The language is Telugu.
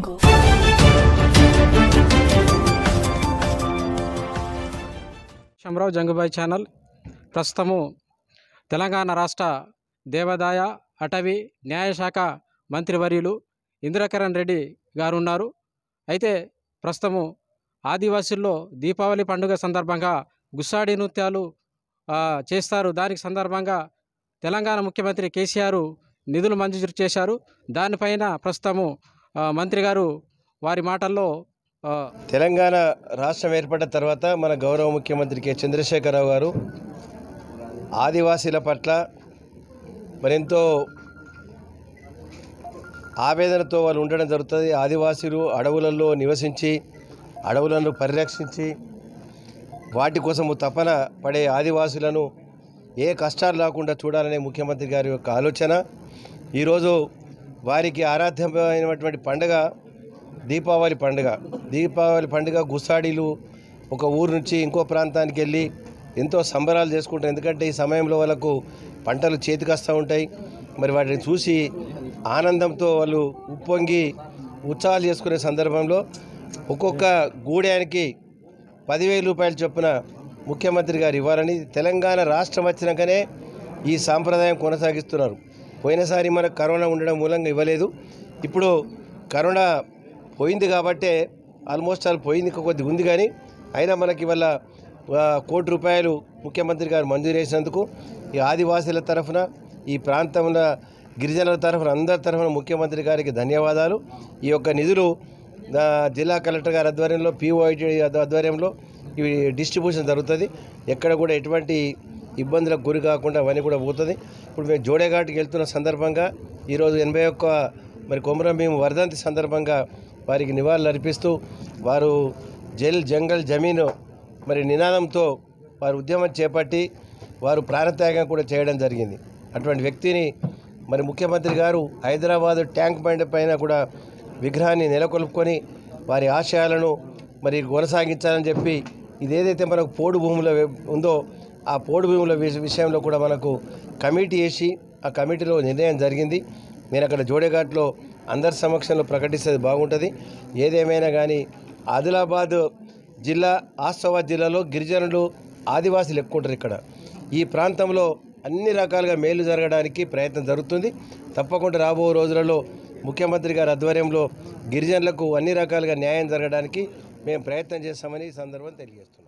Jungle. శంరావు జంగుబాయ్ ఛానల్ ప్రస్తుతము తెలంగాణ రాష్ట్ర దేవాదాయ అటవీ న్యాయశాఖ మంత్రివర్యులు ఇందిరాకరణ్ రెడ్డి గారు ఉన్నారు అయితే ప్రస్తుతము ఆదివాసీల్లో దీపావళి పండుగ సందర్భంగా గుస్సాడి నృత్యాలు ఆ, చేస్తారు దానికి సందర్భంగా తెలంగాణ ముఖ్యమంత్రి కేసీఆర్ నిధులు మంజూరు చేశారు దానిపైన ప్రస్తుతము ఆ, మంత్రి గారు వారి మాటల్లో ఆ, తెలంగాణ రాష్ట్రం ఏర్పడ్డ తర్వాత మన గౌరవ ముఖ్యమంత్రి కె చంద్రశేఖరరావు గారు ఆదివాసీల పట్ల మరెంతో ఆవేదనతో వాళ్ళు ఉండడం జరుగుతుంది ఆదివాసీలు అడవులలో నివసించి అడవులను పరిరక్షించి వాటి కోసము తపన పడే ఆదివాసులను ఏ కష్టాలు లేకుండా చూడాలనే ముఖ్యమంత్రి గారి యొక్క ఆలోచన ఈరోజు వారికి ఆరాధ్యమైనటువంటి పండుగ దీపావళి పండుగ దీపావళి పండుగ గుసాడీలు ఒక ఊరు నుంచి ఇంకో ప్రాంతానికి వెళ్ళి ఎంతో సంబరాలు చేసుకుంటారు ఎందుకంటే ఈ సమయంలో వాళ్ళకు పంటలు చేతికి వస్తూ ఉంటాయి మరి వాటిని చూసి ఆనందంతో వాళ్ళు ఉప్పొంగి ఉత్సాహాలు చేసుకునే సందర్భంలో ఒక్కొక్క గూడానికి పదివేల రూపాయల చొప్పున ముఖ్యమంత్రి గారు ఇవ్వాలని తెలంగాణ రాష్ట్రం వచ్చినాకనే ఈ సాంప్రదాయం కొనసాగిస్తున్నారు పోయినసారి మనకు కరోనా ఉండడం మూలంగా ఇవ్వలేదు ఇప్పుడు కరోనా పోయింది కాబట్టే ఆల్మోస్ట్ ఆల్ పోయింది ఇంకా కొద్దిగా ఉంది కానీ అయినా మనకి ఇవాళ ఆ, కోటి రూపాయలు ముఖ్యమంత్రి గారు మంజూరు చేసినందుకు ఈ ఆదివాసీల తరఫున ఈ ప్రాంతంలో గిరిజనుల తరఫున అందరి తరఫున ముఖ్యమంత్రి గారికి ధన్యవాదాలు ఈ యొక్క నిధులు ఆ, జిల్లా కలెక్టర్ గారి ఆధ్వర్యంలో పిఓఐటి ఆధ్వర్యంలో ఇవి డిస్ట్రిబ్యూషన్ జరుగుతుంది ఎక్కడ కూడా ఎటువంటి ఇబ్బందులకు గురి కాకుండా అవన్నీ కూడా పోతుంది ఇప్పుడు మేము జోడేఘాట్కి వెళ్తున్న సందర్భంగా ఈరోజు ఎనభై ఒక్క మరి కొమరం భీము వర్ధంతి సందర్భంగా వారికి నివాళులు అర్పిస్తూ వారు జైల్ జంగల్ జమీను మరి నినాదంతో వారు ఉద్యమం చేపట్టి వారు ప్రాణత్యాగం కూడా చేయడం జరిగింది అటువంటి వ్యక్తిని మరి ముఖ్యమంత్రి గారు హైదరాబాదు ట్యాంక్ బండ్ పైన కూడా విగ్రహాన్ని నెలకొల్పుకొని వారి ఆశయాలను మరి కొనసాగించాలని చెప్పి ఇదేదైతే మనకు పోడు భూముల ఉందో ఆ పోడు భూముల విష- విషయంలో కూడా మనకు కమిటీ వేసి ఆ కమిటీలో నిర్ణయం జరిగింది నేను అక్కడ జోడేఘాట్లో అందరి సమక్షంలో ప్రకటిస్తే బాగుంటుంది ఏదేమైనా కానీ ఆదిలాబాద్ జిల్లా ఆసిఫాబాద్ జిల్లాలో గిరిజనులు ఆదివాసీలు ఎక్కువ ఉంటారు ఇక్కడ ఈ ప్రాంతంలో అన్ని రకాలుగా మేలు జరగడానికి ప్రయత్నం జరుగుతుంది తప్పకుండా రాబో రోజులలో ముఖ్యమంత్రి గారి ఆధ్వర్యంలో గిరిజనులకు అన్ని రకాలుగా న్యాయం జరగడానికి మేము ప్రయత్నం చేస్తామని ఈ సందర్భం తెలియజేస్తున్నాం